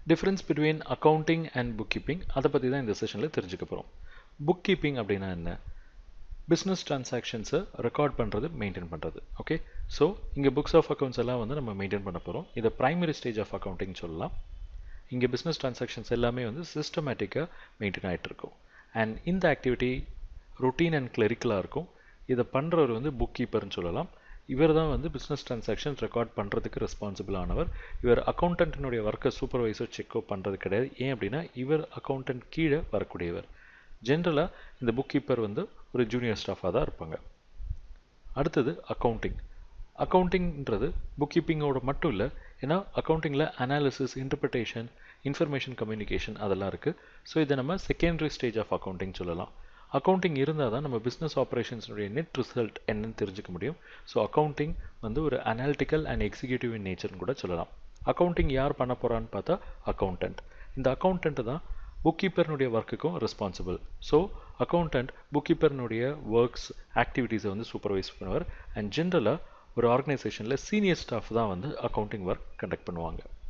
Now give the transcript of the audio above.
difference between accounting and bookkeeping அதை பற்றி தான் இந்த செஷனில் தெரிஞ்சுக்க போகிறோம் புக் கீப்பிங் அப்படின்னா என்ன பிஸ்னஸ் டிரான்சாக்ஷன்ஸை ரெக்கார்ட் பண்ணுறது மெயின்டைன் பண்ணுறது ஓகே ஸோ இங்கே புக்ஸ் ஆஃப் அக்கௌண்ட்ஸ் எல்லாம் வந்து நம்ம மெயின்டைன் பண்ண போகிறோம் இதை ப்ரைமரி ஸ்டேஜ் ஆஃப் அக்கௌண்டிங் சொல்லலாம் இங்கே பிஸ்னஸ் டிரான்சாக்ஷன்ஸ் எல்லாமே வந்து சிஸ்டமேட்டிக்காக மெயின்டைன் ஆகிட்டு இருக்கும் அண்ட் இந்த ஆக்டிவிட்டி ரொட்டீன் அண்ட் கிளரிக்கலாக இருக்கும் இதை பண்ணுறவர் வந்து புக் கீப்பர்னு சொல்லலாம் இவர் தான் வந்து பிஸ்னஸ் டிரான்சாக்ஷன் ரெக்கார்ட் பண்ணுறதுக்கு ரெஸ்பான்சிபிள் ஆனவர் இவர் அக்கௌண்டன்ட்டினுடைய ஒர்க்கை சூப்பர்வைசர் செக்கோ பண்ணுறது கிடையாது ஏன் அப்படின்னா இவர் அக்கௌண்டன்ட் கீழே வரக்கூடியவர் ஜென்ரலாக இந்த புக் கீப்பர் வந்து ஒரு ஜூனியர் ஸ்டாஃபாக தான் இருப்பாங்க அடுத்தது அக்கௌண்டிங் அக்கௌண்டிங்ன்றது புக் கீப்பிங்கோட மட்டும் இல்லை ஏன்னா அக்கௌண்டிங்கில் அனாலிசிஸ் இன்டர்பிரிட்டேஷன் இன்ஃபர்மேஷன் கம்யூனிகேஷன் அதெல்லாம் இருக்குது ஸோ இதை நம்ம செகண்டரி ஸ்டேஜ் ஆஃப் அக்கௌண்டிங் சொல்லலாம் அக்கௌண்டிங் இருந்தால் தான் நம்ம பிஸ்னஸ் ஆப்ரேஷன்ஸுடைய நெட் ரிசல்ட் என்னன்னு தெரிஞ்சுக்க முடியும் ஸோ அக்கௌண்டிங் வந்து ஒரு அனாலிட்டிக்கல் அண்ட் எக்ஸிக்யூட்டிவ் இன் நேச்சர்னு கூட சொல்லலாம் அக்கௌண்டிங் யார் பண்ண போகிறான்னு பார்த்தா அக்கௌண்டன்ட் இந்த அக்கௌண்டன்ட் தான் புக் கீப்பர்னுடைய ஒர்க்குக்கும் ரெஸ்பான்சிபிள் ஸோ அக்கௌண்டன்ட் புக் கீப்பர்னுடைய ஒர்க்ஸ் ஆக்டிவிட்டீஸை வந்து சூப்பர்வைஸ் பண்ணுவார் அண்ட் ஜென்ரலாக ஒரு ஆர்கனைசேஷனில் சீனியர் ஸ்டாஃப் தான் வந்து அக்கௌண்டிங் ஒர்க் கண்டக்ட் பண்ணுவாங்க